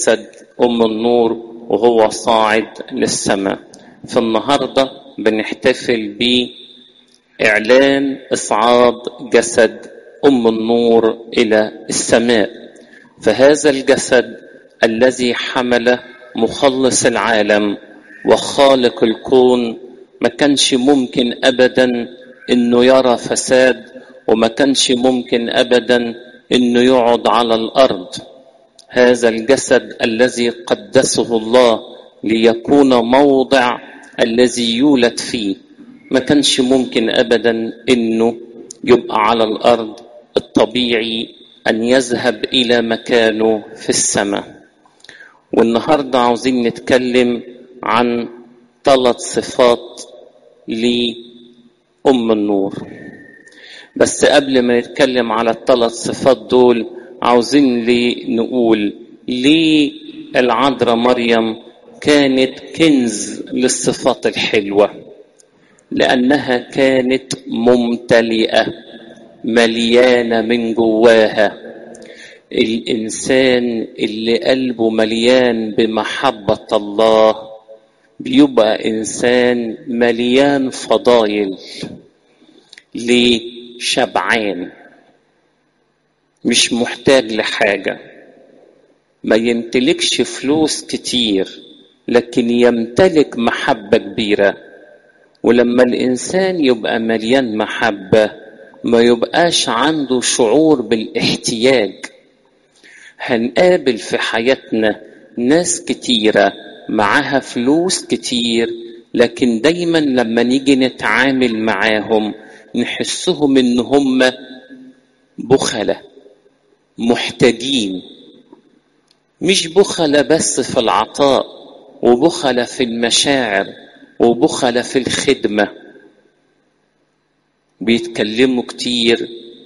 جسد أم النور وهو صاعد للسماء فالنهاردة بنحتفل بإعلان إصعاد جسد أم النور إلى السماء فهذا الجسد الذي حمل مخلص العالم وخالق الكون ما كانش ممكن أبدا إنه يرى فساد وما كانش ممكن أبدا إنه يقعد على الأرض هذا الجسد الذي قدسه الله ليكون موضع الذي يولد فيه ما كانش ممكن ابدا انه يبقى على الارض الطبيعي ان يذهب الى مكانه في السماء والنهارده عاوزين نتكلم عن ثلاث صفات لام النور بس قبل ما نتكلم على الثلاث صفات دول عاوزين لي نقول ليه العذراء مريم كانت كنز للصفات الحلوه لانها كانت ممتلئه مليانه من جواها الانسان اللي قلبه مليان بمحبه الله بيبقى انسان مليان فضايل ليه شبعان مش محتاج لحاجه ما يمتلكش فلوس كتير لكن يمتلك محبه كبيره ولما الانسان يبقى مليان محبه ما يبقاش عنده شعور بالاحتياج هنقابل في حياتنا ناس كتيره معاها فلوس كتير لكن دايما لما نيجي نتعامل معاهم نحسهم ان هم بخله محتاجين مش بخله بس في العطاء وبخله في المشاعر وبخل في الخدمة بيتكلموا كتير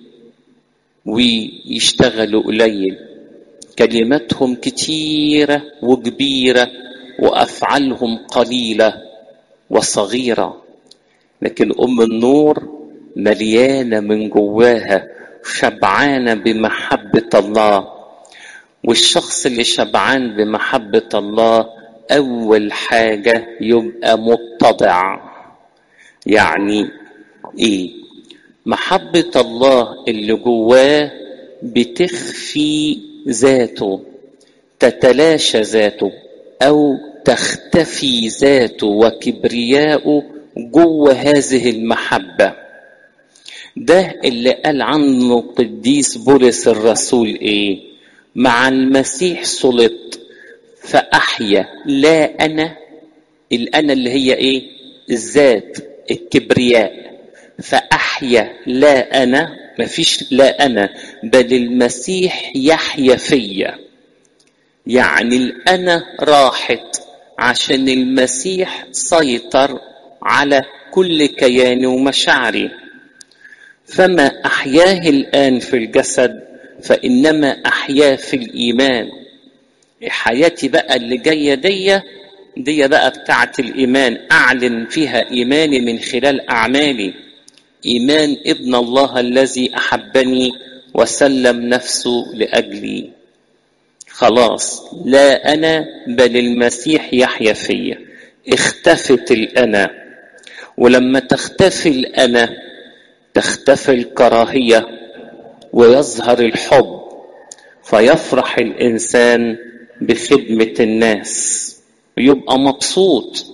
ويشتغلوا قليل كلماتهم كتيرة وكبيرة وأفعالهم قليلة وصغيرة لكن أم النور مليانة من جواها شبعانة بمحبة الله والشخص اللي شبعان بمحبة الله أول حاجة يبقى متضع يعني إيه محبة الله اللي جواه بتخفي ذاته تتلاشى ذاته أو تختفي ذاته وكبرياءه جوه هذه المحبة ده اللي قال عنه قديس بولس الرسول إيه مع المسيح صلت فأحيا لا أنا الأنا اللي هي إيه الذات الكبرياء فأحيا لا أنا مفيش لا أنا بل المسيح يحيا فيا يعني الأنا راحت عشان المسيح سيطر على كل كياني ومشاعري فما أحياه الآن في الجسد فإنما أحياه في الإيمان حياتي بقى اللي جايه دي دي بقى بتاعه الايمان اعلن فيها ايماني من خلال اعمالي ايمان ابن الله الذي احبني وسلم نفسه لاجلي خلاص لا انا بل المسيح يحيا فيا اختفت الانا ولما تختفي الانا تختفي الكراهيه ويظهر الحب فيفرح الانسان بخدمة الناس ويبقى مبسوط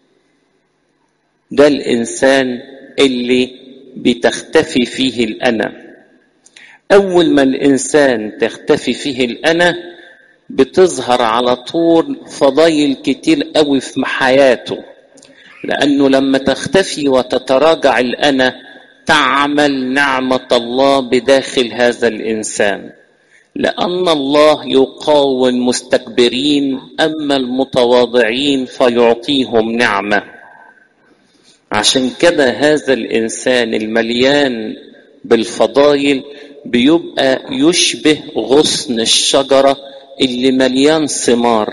ده الإنسان اللي بتختفي فيه الأنا أول ما الإنسان تختفي فيه الأنا بتظهر على طول فضايل كتير قوي في حياته لأنه لما تختفي وتتراجع الأنا تعمل نعمة الله بداخل هذا الإنسان لأن الله يقاوم المستكبرين أما المتواضعين فيعطيهم نعمة عشان كده هذا الإنسان المليان بالفضائل بيبقى يشبه غصن الشجرة اللي مليان ثمار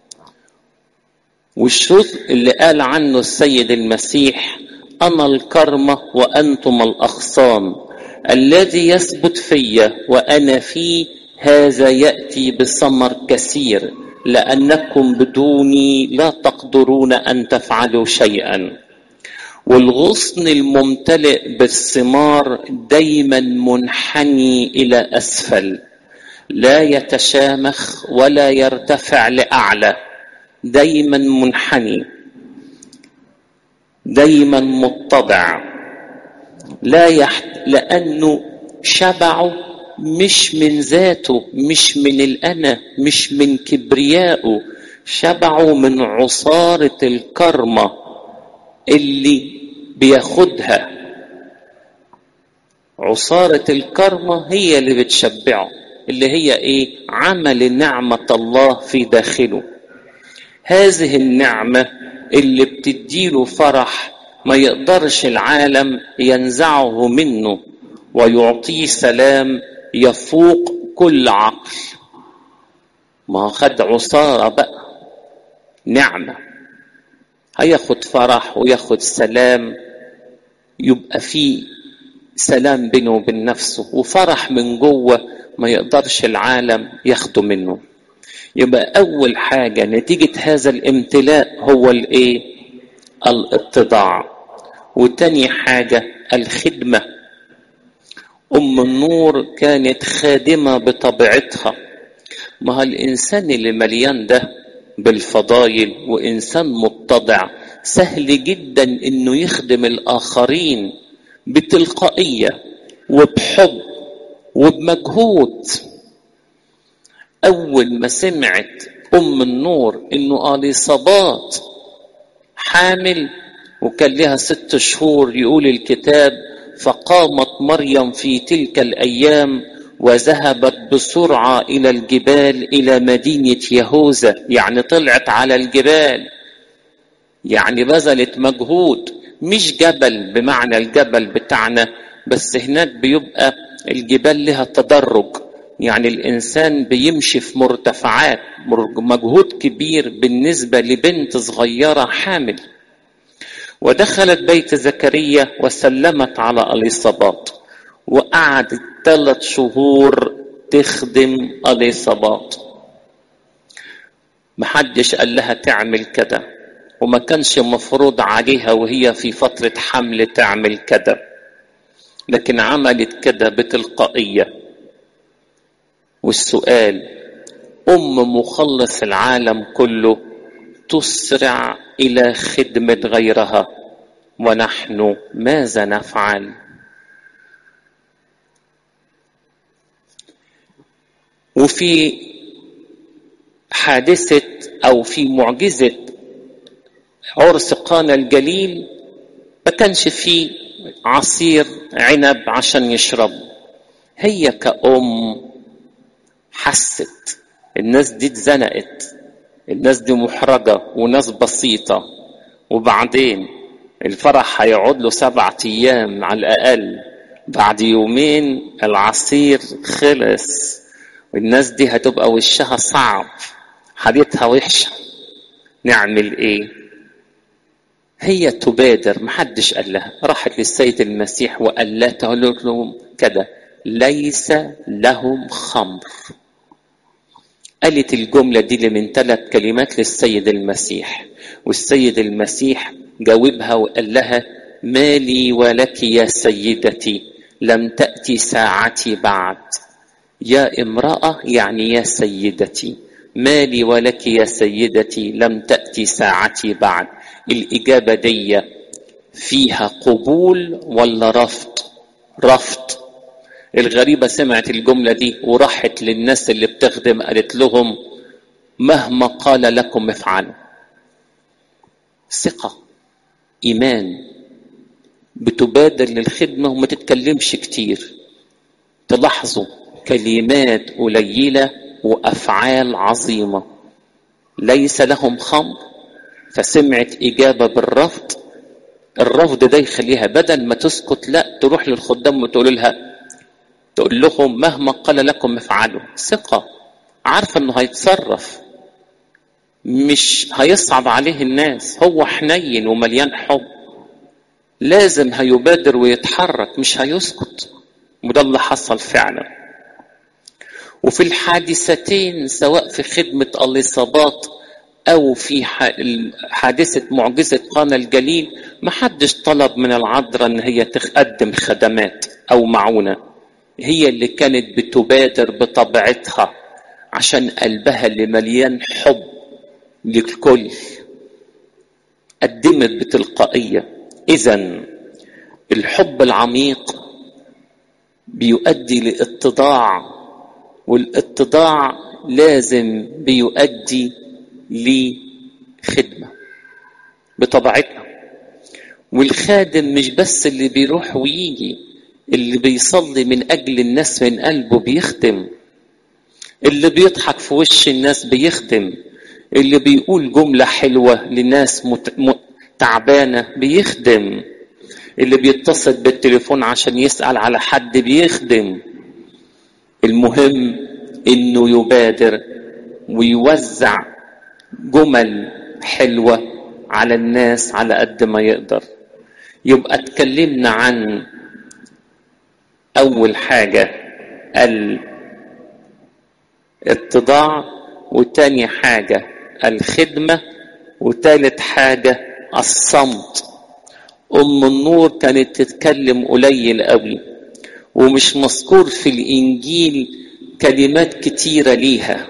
والشوط اللي قال عنه السيد المسيح أنا الكرمة وأنتم الأغصان الذي يثبت في وأنا فيه هذا يأتي بثمر كثير لانكم بدوني لا تقدرون ان تفعلوا شيئا والغصن الممتلئ بالثمار دايما منحني الى اسفل لا يتشامخ ولا يرتفع لاعلى دايما منحني دايما متضع لا يحت... لانه شبعه مش من ذاته مش من الانا مش من كبريائه شبعه من عصاره الكرمه اللي بياخدها عصاره الكرمه هي اللي بتشبعه اللي هي ايه عمل نعمه الله في داخله هذه النعمه اللي بتديله فرح ما يقدرش العالم ينزعه منه ويعطيه سلام يفوق كل عقل ما خد عصارة بقى نعمة هياخد فرح وياخد سلام يبقى فيه سلام بينه وبين نفسه وفرح من جوه ما يقدرش العالم ياخده منه يبقى أول حاجة نتيجة هذا الامتلاء هو الإيه؟ الاتضاع وتاني حاجة الخدمة أم النور كانت خادمة بطبيعتها ما هو الإنسان اللي مليان ده بالفضايل وإنسان متضع سهل جدا إنه يخدم الآخرين بتلقائية وبحب وبمجهود أول ما سمعت أم النور إنه اليصابات حامل وكان لها ست شهور يقول الكتاب فقامت مريم في تلك الأيام وذهبت بسرعة إلى الجبال إلى مدينة يهوذا يعني طلعت على الجبال يعني بذلت مجهود مش جبل بمعنى الجبل بتاعنا بس هناك بيبقى الجبال لها تدرج يعني الإنسان بيمشي في مرتفعات مجهود كبير بالنسبة لبنت صغيرة حامل ودخلت بيت زكريا وسلمت على اليصابات وقعدت ثلاث شهور تخدم اليصابات محدش قال لها تعمل كده وما كانش مفروض عليها وهي في فترة حمل تعمل كده لكن عملت كده بتلقائية والسؤال أم مخلص العالم كله تسرع الى خدمه غيرها ونحن ماذا نفعل وفي حادثه او في معجزه عرس قانا الجليل ما كانش فيه عصير عنب عشان يشرب هي كأم حست الناس دي اتزنقت الناس دي محرجة وناس بسيطة وبعدين الفرح هيقعد له سبعة أيام على الأقل بعد يومين العصير خلص والناس دي هتبقى وشها صعب حالتها وحشة نعمل ايه هي تبادر محدش قال لها راحت للسيد المسيح وقال لا لهم كده ليس لهم خمر قالت الجملة دي اللي من ثلاث كلمات للسيد المسيح والسيد المسيح جاوبها وقال لها ما لي ولك يا سيدتي لم تأتي ساعتي بعد يا امرأة يعني يا سيدتي ما لي ولك يا سيدتي لم تأتي ساعتي بعد الإجابة دي فيها قبول ولا رفض رفض الغريبة سمعت الجملة دي وراحت للناس اللي بتخدم قالت لهم مهما قال لكم افعلوا ثقة إيمان بتبادر للخدمة وما تتكلمش كتير تلاحظوا كلمات قليلة وأفعال عظيمة ليس لهم خمر فسمعت إجابة بالرفض الرفض ده يخليها بدل ما تسكت لا تروح للخدام وتقول لها تقول لهم مهما قال لكم افعلوا ثقة عارفة انه هيتصرف مش هيصعب عليه الناس هو حنين ومليان حب لازم هيبادر ويتحرك مش هيسكت وده اللي حصل فعلا وفي الحادثتين سواء في خدمة الإصابات أو في حادثة معجزة قانا الجليل ما حدش طلب من العذراء إن هي تقدم خدمات أو معونة هي اللي كانت بتبادر بطبيعتها عشان قلبها اللي مليان حب للكل قدمت بتلقائية إذا الحب العميق بيؤدي لاتضاع والاتضاع لازم بيؤدي لخدمة بطبيعتنا والخادم مش بس اللي بيروح ويجي اللي بيصلي من أجل الناس من قلبه بيخدم اللي بيضحك في وش الناس بيخدم اللي بيقول جملة حلوة لناس مت... م... تعبانة بيخدم اللي بيتصل بالتليفون عشان يسأل على حد بيخدم المهم انه يبادر ويوزع جمل حلوة على الناس على قد ما يقدر يبقى اتكلمنا عن اول حاجة الاتضاع وتاني حاجة الخدمة وتالت حاجة الصمت أم النور كانت تتكلم قليل قوي ومش مذكور في الإنجيل كلمات كتيرة ليها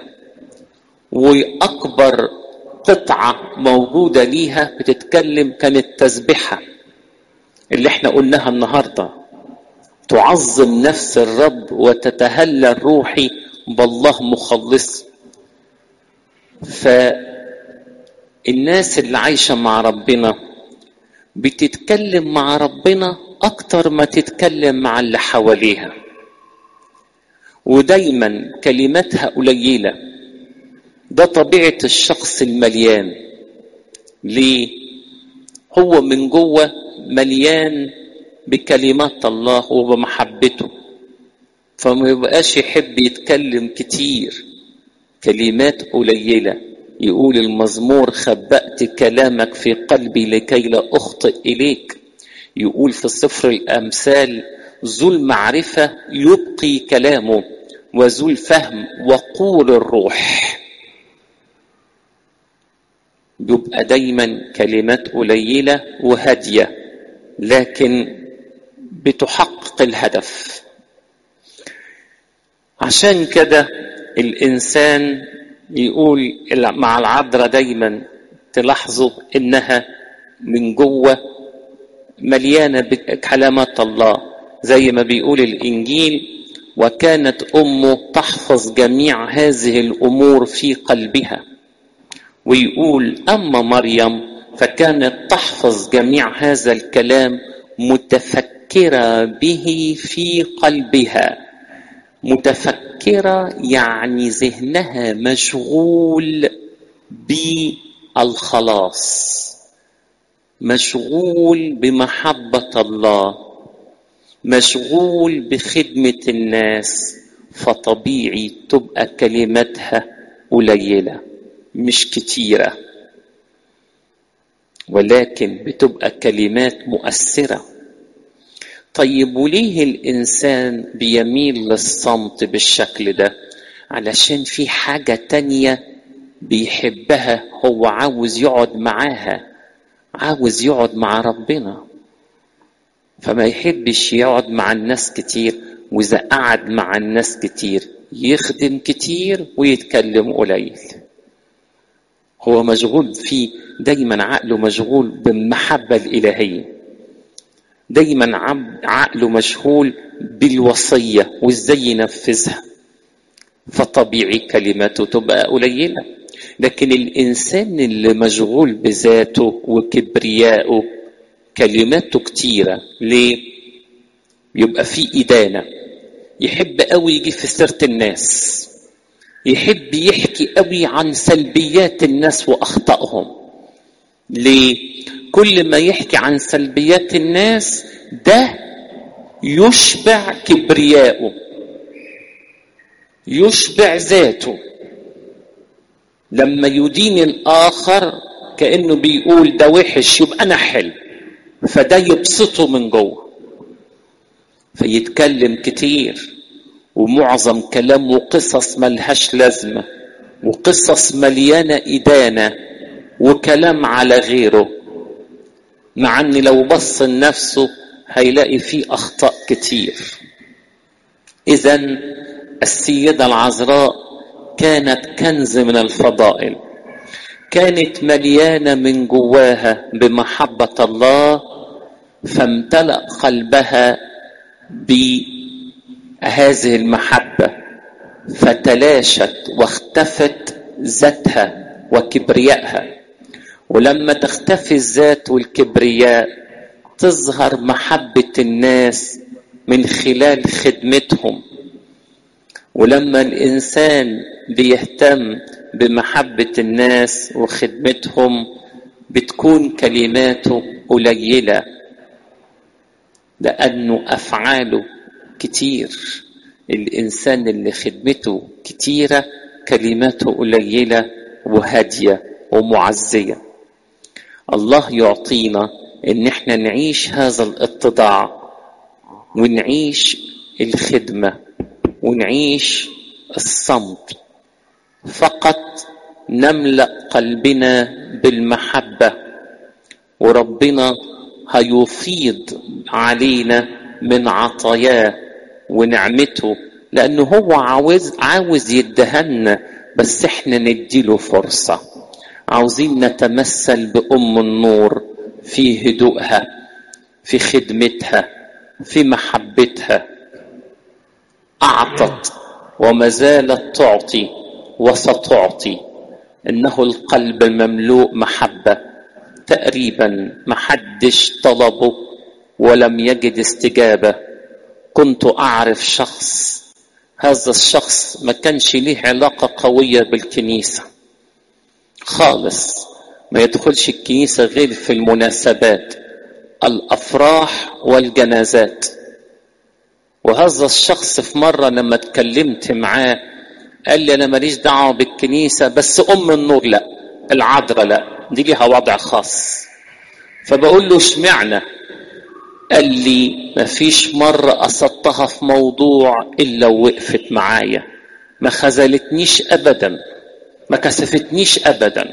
وأكبر قطعة موجودة ليها بتتكلم كانت تسبحة اللي احنا قلناها النهاردة تعظم نفس الرب وتتهلى الروحي بالله مخلص فالناس اللي عايشة مع ربنا بتتكلم مع ربنا أكتر ما تتكلم مع اللي حواليها ودايما كلماتها قليلة ده طبيعة الشخص المليان ليه؟ هو من جوه مليان بكلمات الله وبمحبته فما يبقاش يحب يتكلم كتير كلمات قليلة يقول المزمور خبأت كلامك في قلبي لكي لا أخطئ إليك يقول في سفر الأمثال ذو المعرفة يبقي كلامه وذو الفهم وقول الروح يبقى دايما كلمات قليلة وهادية لكن بتحقق الهدف عشان كده الإنسان يقول مع العذراء دايما تلاحظوا إنها من جوه مليانة بكلمات الله زي ما بيقول الإنجيل وكانت أمه تحفظ جميع هذه الأمور في قلبها ويقول أما مريم فكانت تحفظ جميع هذا الكلام متفكرة به في قلبها متفكرة يعني ذهنها مشغول بالخلاص مشغول بمحبة الله مشغول بخدمة الناس فطبيعي تبقى كلماتها قليلة مش كتيرة ولكن بتبقى كلمات مؤثرة طيب وليه الإنسان بيميل للصمت بالشكل ده علشان في حاجة تانية بيحبها هو عاوز يقعد معاها عاوز يقعد مع ربنا فما يحبش يقعد مع الناس كتير وإذا قعد مع الناس كتير يخدم كتير ويتكلم قليل هو مشغول فيه دايما عقله مشغول بالمحبة الإلهية دايما عقله مشغول بالوصية وازاي ينفذها فطبيعي كلماته تبقى قليلة لكن الإنسان اللي مشغول بذاته وكبريائه كلماته كتيرة ليه؟ يبقى في إدانة يحب قوي يجي في سيرة الناس يحب يحكي قوي عن سلبيات الناس وأخطائهم ليه؟ كل ما يحكي عن سلبيات الناس ده يشبع كبرياءه يشبع ذاته لما يدين الآخر كأنه بيقول ده وحش يبقى أنا حلو فده يبسطه من جوه فيتكلم كتير ومعظم كلامه قصص ملهاش لازمة وقصص مليانة إدانة وكلام على غيره مع ان لو بص لنفسه هيلاقي فيه اخطاء كتير اذا السيده العذراء كانت كنز من الفضائل كانت مليانه من جواها بمحبه الله فامتلا قلبها بهذه المحبه فتلاشت واختفت ذاتها وكبريائها ولما تختفي الذات والكبرياء تظهر محبة الناس من خلال خدمتهم ولما الإنسان بيهتم بمحبة الناس وخدمتهم بتكون كلماته قليلة لأنه أفعاله كتير الإنسان اللي خدمته كتيرة كلماته قليلة وهادية ومعزيه الله يعطينا ان احنا نعيش هذا الاتضاع ونعيش الخدمه ونعيش الصمت فقط نملا قلبنا بالمحبه وربنا هيفيض علينا من عطاياه ونعمته لانه هو عاوز عاوز يدهنا بس احنا نديله فرصه عاوزين نتمثل بأم النور في هدوءها في خدمتها في محبتها أعطت وما زالت تعطي وستعطي إنه القلب مملوء محبة تقريبا محدش طلبه ولم يجد استجابة كنت أعرف شخص هذا الشخص ما كانش ليه علاقة قوية بالكنيسة خالص ما يدخلش الكنيسة غير في المناسبات الأفراح والجنازات وهذا الشخص في مرة لما اتكلمت معاه قال لي أنا ماليش دعوة بالكنيسة بس أم النور لا العذراء لا دي ليها وضع خاص فبقول له اشمعنى قال لي مفيش مرة قصدتها في موضوع إلا ووقفت معايا ما خذلتنيش أبداً ما كسفتنيش ابدا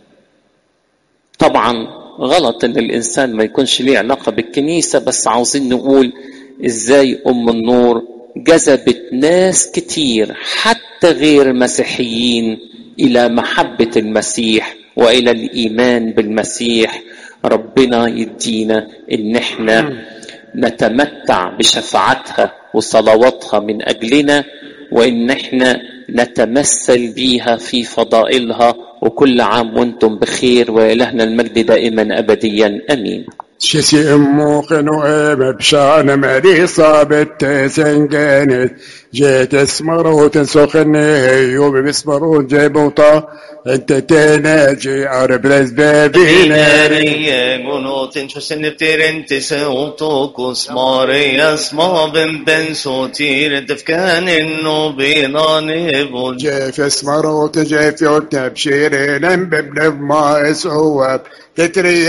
طبعا غلط ان الانسان ما يكونش ليه علاقه بالكنيسه بس عاوزين نقول ازاي ام النور جذبت ناس كتير حتى غير مسيحيين الى محبه المسيح والى الايمان بالمسيح ربنا يدينا ان احنا نتمتع بشفاعتها وصلواتها من اجلنا وان احنا نتمثل بيها في فضائلها وكل عام وانتم بخير والهنا المجد دائما ابديا امين شسي امو قنو بشان مري صابت سنجانت جيت اسمرو تنسخني هيو بسمرو جيبوطا انت تناجي عرب لزبابين ناري قنوت شو سنبتير انت سوتوكوس ماري اسما بن بن صوتير تفكان انه بيناني بول جيف اسمرو تجيف يوتبشيرين ببنب ما اسعوب تتري